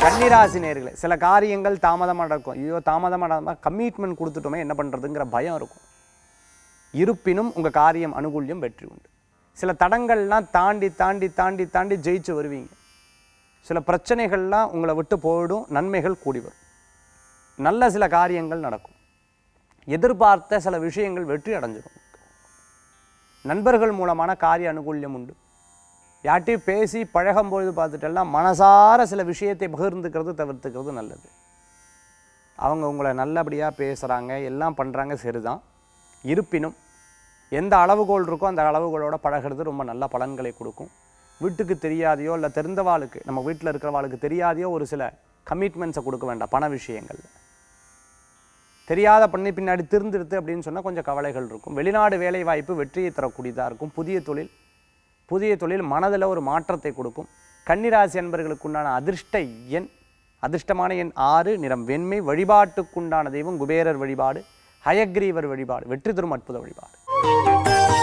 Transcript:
கன்னிராசி நேர்களே சில காரியங்கள் தாமதமாக நடக்கும் ஐயோ தாமதமாக கமிட்மெண்ட் கொடுத்துட்டோமே என்ன பண்ணுறதுங்கிற பயம் இருக்கும் இருப்பினும் உங்கள் காரியம் அனுகூல்யம் வெற்றி உண்டு சில தடங்கள்லாம் தாண்டி தாண்டி தாண்டி தாண்டி ஜெயிச்சு வருவீங்க சில பிரச்சனைகள்லாம் உங்களை விட்டு போயிடும் நன்மைகள் கூடி வரும் நல்ல சில காரியங்கள் நடக்கும் எதிர்பார்த்த சில விஷயங்கள் வெற்றி அடைஞ்சிடும் நண்பர்கள் மூலமான காரிய அனுகூல்யம் உண்டு யார்ட்டையும் பேசி பழகும்பொழுது பார்த்துட்டெல்லாம் மனசார சில விஷயத்தை பகிர்ந்துக்கிறது தவிர்த்துக்கிறது நல்லது அவங்க உங்களை நல்லபடியாக பேசுகிறாங்க எல்லாம் பண்ணுறாங்க சரிதான் இருப்பினும் எந்த அளவுகோல் இருக்கோ அந்த அளவுகோலோட பழகிறது ரொம்ப நல்ல பலன்களை கொடுக்கும் வீட்டுக்கு தெரியாதையோ இல்லை தெரிந்தவாளுக்கு நம்ம வீட்டில் இருக்கிறவாளுக்கு தெரியாதையோ ஒரு சில கமிட்மெண்ட்ஸை கொடுக்க வேண்டாம் பண விஷயங்கள் தெரியாத பண்ணி பின்னாடி திருந்திருது அப்படின்னு சொன்னால் கொஞ்சம் கவலைகள் இருக்கும் வெளிநாடு வேலை வாய்ப்பு வெற்றியை தரக்கூடியதாக இருக்கும் புதிய தொழில் புதிய தொழில் மனதில் ஒரு மாற்றத்தை கொடுக்கும் கன்னிராசி என்பர்களுக்கு உண்டான அதிர்ஷ்ட எண் அதிர்ஷ்டமான எண் ஆறு நிறம் வெண்மை வழிபாட்டுக்குண்டான தெய்வம் குபேரர் வழிபாடு ஹயக்ரீவர் வழிபாடு வெற்றி தரும் அற்புத வழிபாடு